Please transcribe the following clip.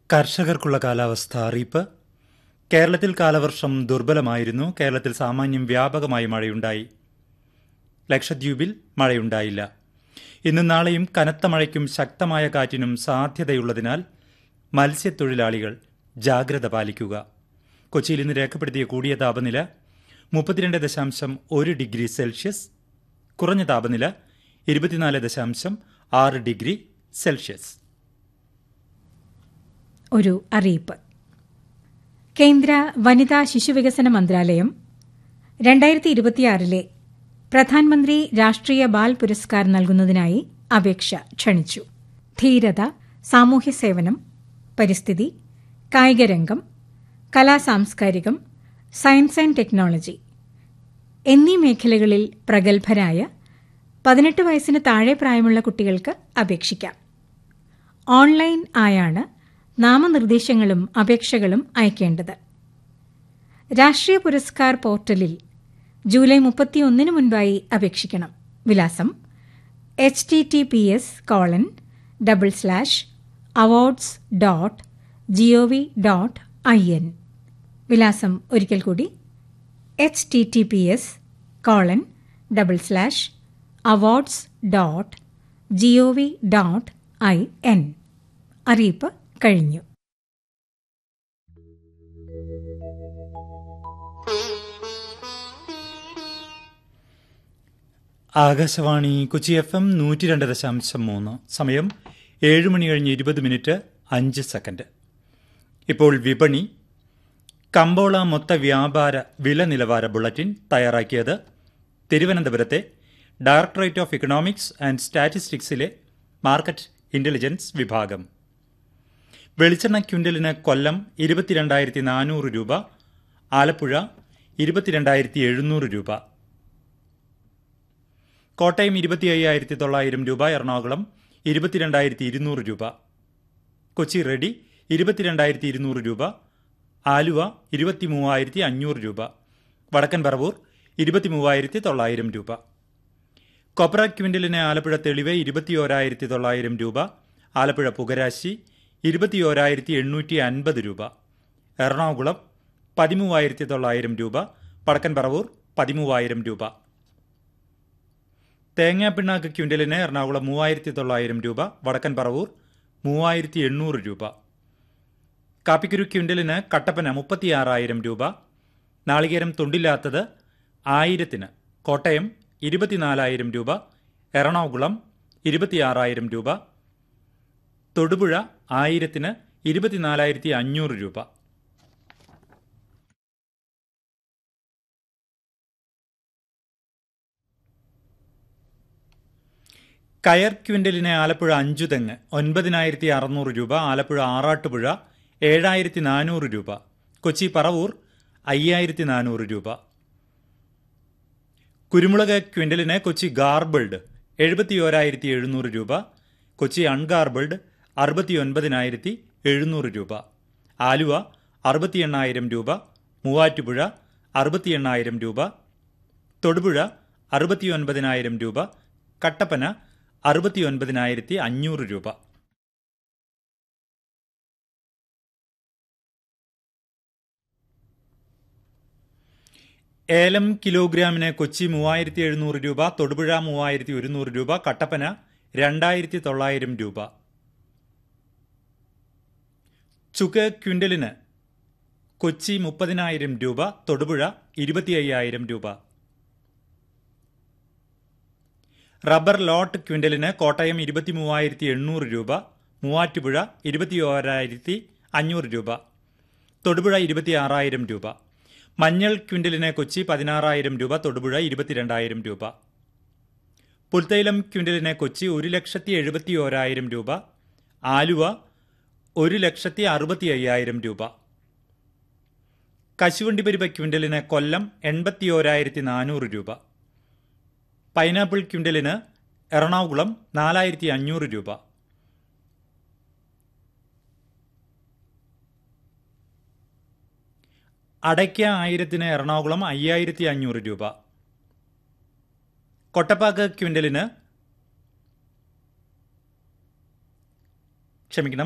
കർഷകർക്കുള്ള കാലാവസ്ഥ അറിയിപ്പ് കേരളത്തിൽ കാലവർഷം ദുർബലമായിരുന്നു കേരളത്തിൽ സാമാന്യം വ്യാപകമായി മഴയുണ്ടായി ലക്ഷദ്വീപിൽ മഴയുണ്ടായില്ല ഇന്നും നാളെയും കനത്ത മഴയ്ക്കും ശക്തമായ കാറ്റിനും സാധ്യതയുള്ളതിനാൽ മത്സ്യത്തൊഴിലാളികൾ ജാഗ്രത പാലിക്കുക കൊച്ചിയിൽ ഇന്ന് രേഖപ്പെടുത്തിയ കൂടിയ താപനില മുപ്പത്തിരണ്ട് ദശാംശം ഒരു ഡിഗ്രി സെൽഷ്യസ് കുറഞ്ഞ താപനില ഇരുപത്തിനാല് ദശാംശം ആറ് ഡിഗ്രി സെൽഷ്യസ് ഒരു അറിയിപ്പ് കേന്ദ്ര വനിതാ ശിശുവികസന മന്ത്രാലയം രണ്ടായിരത്തി ഇരുപത്തിയാറിലെ പ്രധാനമന്ത്രി രാഷ്ട്രീയ ബാൽ പുരസ്കാർ നൽകുന്നതിനായി അപേക്ഷ ക്ഷണിച്ചു ധീരത സാമൂഹ്യ സേവനം പരിസ്ഥിതി കായികരംഗം കലാസാംസ്കാരികം സയൻസ് ആൻഡ് ടെക്നോളജി എന്നീ മേഖലകളിൽ പ്രഗത്ഭരായ പതിനെട്ട് വയസ്സിന് താഴെ പ്രായമുള്ള കുട്ടികൾക്ക് അപേക്ഷിക്കാം ഓൺലൈൻ ആയാണ് നാമനിർദ്ദേശങ്ങളും അപേക്ഷകളും അയക്കേണ്ടത് രാഷ്ട്രീയ പുരസ്കാർ പോർട്ടലിൽ ജൂലൈ മുപ്പത്തിയൊന്നിന് മുൻപായി അപേക്ഷിക്കണം വിലാസം H T T P S colon double slash awards dot G O V dot I N വിലാസം ഒരിക്കൽ കൂടി H T T P S colon double slash awards dot G O V dot I N അറിയിപ്പ് കഴിഞ്ഞു Akashvani Kochi F M നൂറ്റി രണ്ട് ദശാംശം മൂന്ന് സമയം ഏഴ് മണി കഴിഞ്ഞ് ഇരുപത് മിനിറ്റ് അഞ്ച് സെക്കൻഡ് ഇപ്പോൾ വിപണി കമ്പോള മൊത്ത വ്യാപാര വില നിലവാര ബുള്ളറ്റിൻ തയ്യാറാക്കിയത് തിരുവനന്തപുരത്തെ ഡയറക്ടറേറ്റ് ഓഫ് ഇക്കണോമിക്സ് ആൻഡ് സ്റ്റാറ്റിസ്റ്റിക്സിലെ മാർക്കറ്റ് ഇന്റലിജൻസ് വിഭാഗം വെളിച്ചെണ്ണ ക്വിൻ്റലിന് കൊല്ലം ഇരുപത്തിരണ്ടായിരത്തി നാനൂറ് രൂപ ആലപ്പുഴ ഇരുപത്തിരണ്ടായിരത്തി എഴുന്നൂറ് രൂപ കോട്ടയം ഇരുപത്തി അയ്യായിരത്തി തൊള്ളായിരം രൂപ എറണാകുളം ഇരുപത്തിരണ്ടായിരത്തി ഇരുന്നൂറ് രൂപ കൊച്ചി റെഡി ഇരുപത്തിരണ്ടായിരത്തി ഇരുന്നൂറ് രൂപ ആലുവ ഇരുപത്തി മൂവായിരത്തി അഞ്ഞൂറ് രൂപ വടക്കൻ പറവൂർ ഇരുപത്തി മൂവായിരത്തി തൊള്ളായിരം രൂപ കൊപ്ര ക്വിൻ്റലിന് ആലപ്പുഴ തെളിവ് ഇരുപത്തിയോരായിരത്തി തൊള്ളായിരം രൂപ ആലപ്പുഴ പുകരാശി ഇരുപത്തിയോരായിരത്തി എണ്ണൂറ്റി അൻപത് രൂപ എറണാകുളം പതിമൂവായിരത്തി തൊള്ളായിരം രൂപ വടക്കൻ പറവൂർ പതിമൂവായിരം രൂപ തേങ്ങാപ്പിണ്ണാക്ക് ക്വിൻ്റലിന് എറണാകുളം മൂവായിരത്തി തൊള്ളായിരം രൂപ വടക്കൻ പറവൂർ മൂവായിരത്തി എണ്ണൂറ് രൂപ കാപ്പിക്കുരു ക്വിൻ്റലിന് കട്ടപ്പന മുപ്പത്തിയാറായിരം രൂപ നാളികേരം തൊണ്ടില്ലാത്തത് ആയിരത്തിന് കോട്ടയം ഇരുപത്തിനാലായിരം രൂപ എറണാകുളം ഇരുപത്തിയാറായിരം രൂപ തൊടുപുഴ ആയിരത്തിന് ഇരുപത്തിനാലായിരത്തി അഞ്ഞൂറ് രൂപ കയർ ക്വിൻ്റലിന് ആലപ്പുഴ അഞ്ചു തെങ്ങ് ഒൻപതിനായിരത്തി അറുന്നൂറ് രൂപ ആലപ്പുഴ ആറാട്ടുപുഴ ഏഴായിരത്തി നാനൂറ് രൂപ കൊച്ചി പറവൂർ അയ്യായിരത്തി നാനൂറ് രൂപ കുരുമുളക് ക്വിൻ്റലിന് കൊച്ചി ഗാർബിൾഡ് എഴുപത്തി ഓരായിരത്തി എഴുന്നൂറ് രൂപ കൊച്ചി അൺഗാർബിൾഡ് അറുപത്തി ഒൻപതിനായിരത്തി എഴുന്നൂറ് രൂപ ആലുവ അറുപത്തി എണ്ണായിരം രൂപ മൂവാറ്റുപുഴ അറുപത്തി എണ്ണായിരം രൂപ തൊടുപുഴ അറുപത്തി ഒൻപതിനായിരം രൂപ കട്ടപ്പന അറുപത്തി ഒൻപതിനായിരത്തി അഞ്ഞൂറ് രൂപ ഏലം കിലോഗ്രാമിന് കൊച്ചി മൂവായിരത്തി എഴുന്നൂറ് രൂപ തൊടുപുഴ മൂവായിരത്തി ഒരുന്നൂറ് രൂപ കട്ടപ്പന രണ്ടായിരത്തി തൊള്ളായിരം രൂപ ചുക്ക് ക്വിൻ്റലിന് കൊച്ചി മുപ്പതിനായിരം രൂപ തൊടുപുഴ ഇരുപത്തി അയ്യായിരം രൂപ റബ്ബർ ലോട്ട് ക്വിൻ്റലിന് കോട്ടയം ഇരുപത്തി മൂവായിരത്തി എണ്ണൂറ് രൂപ മൂവാറ്റുപുഴ ഇരുപത്തി ഓരായിരത്തി അഞ്ഞൂറ് രൂപ തൊടുപുഴ ഇരുപത്തി ആറായിരം രൂപ മഞ്ഞൾ ക്വിൻ്റലിന് കൊച്ചി പതിനാറായിരം രൂപ തൊടുപുഴ ഇരുപത്തിരണ്ടായിരം രൂപ പുൽത്തൈലം ക്വിൻ്റലിന് കൊച്ചി ഒരു ലക്ഷത്തി എഴുപത്തി ഓരായിരം രൂപ ആലുവ ഒരു ലക്ഷത്തി അറുപത്തി അയ്യായിരം രൂപ കശുവണ്ടി പരിപ്പ് ക്വിൻ്റലിന് കൊല്ലം എൺപത്തി ഓരായിരത്തി നാനൂറ് രൂപ പൈനാപ്പിൾ ക്വിൻ്റലിന് എറണാകുളം നാലായിരത്തി അഞ്ഞൂറ് രൂപ അടയ്ക്ക ആയിരത്തിന് എറണാകുളം അയ്യായിരത്തി അഞ്ഞൂറ് രൂപ കൊട്ടപ്പാക്ക് ക്വിൻ്റലിന് ക്ഷമിക്കണം